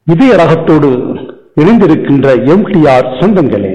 இதய ரகத்தோடு இணைந்திருக்கின்ற எம்டிஆர் சொந்தங்களே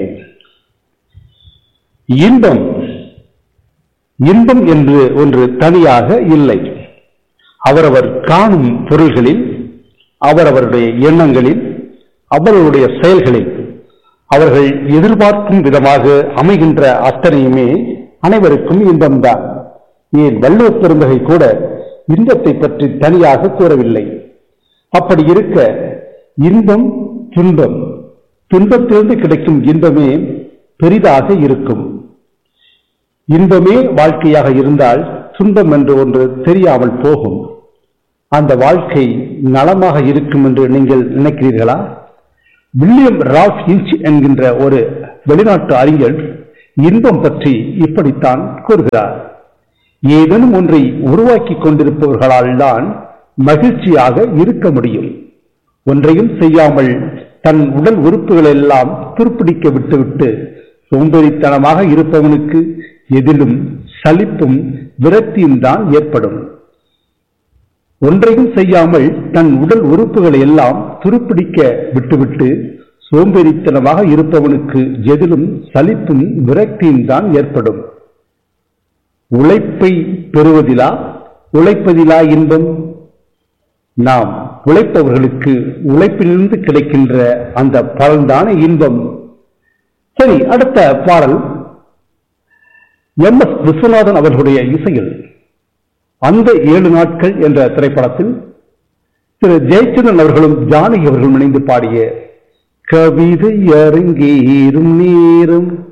இன்பம் இன்பம் என்று ஒன்று தனியாக இல்லை அவரவர் காணும் பொருள்களில் அவரவருடைய எண்ணங்களில் அவர்களுடைய செயல்களில் அவர்கள் எதிர்பார்க்கும் விதமாக அமைகின்ற அத்தனையுமே அனைவருக்கும் இன்பம்தான் ஏன் வள்ளுவ பெருந்தகை கூட இன்பத்தை பற்றி தனியாக கூறவில்லை அப்படி இருக்க இன்பம் துன்பம் துன்பத்திலிருந்து கிடைக்கும் இன்பமே பெரிதாக இருக்கும் இன்பமே வாழ்க்கையாக இருந்தால் துன்பம் என்று ஒன்று தெரியாமல் போகும் அந்த வாழ்க்கை நலமாக இருக்கும் என்று நீங்கள் நினைக்கிறீர்களா வில்லியம் ரால்ஃப் இன்ச் என்கின்ற ஒரு வெளிநாட்டு அறிஞர் இன்பம் பற்றி இப்படித்தான் கூறுகிறார் ஏதேனும் ஒன்றை உருவாக்கி கொண்டிருப்பவர்களால் தான் மகிழ்ச்சியாக இருக்க முடியும் ஒன்றையும் செய்யாமல் தன் உடல் உறுப்புகள் எல்லாம் துருப்பிடிக்க விட்டுவிட்டு சோம்பேறித்தனமாக இருப்பவனுக்கு எதிலும் சலிப்பும் விரக்தியும் தான் ஏற்படும் ஒன்றையும் செய்யாமல் தன் உடல் உறுப்புகளை எல்லாம் துருப்பிடிக்க விட்டுவிட்டு சோம்பேறித்தனமாக இருப்பவனுக்கு எதிலும் சலிப்பும் விரக்தியும் தான் ஏற்படும் உழைப்பை பெறுவதிலா உழைப்பதிலா இன்பம் நாம் உழைப்பவர்களுக்கு உழைப்பிலிருந்து கிடைக்கின்ற அந்த பலன்தான இன்பம் சரி அடுத்த பாடல் எம் எஸ் விஸ்வநாதன் அவர்களுடைய இசையில் அந்த ஏழு நாட்கள் என்ற திரைப்படத்தில் திரு ஜெயச்சந்திரன் அவர்களும் ஜானகி அவர்களும் இணைந்து பாடிய கவிதை அரங்கேறும் நேரம்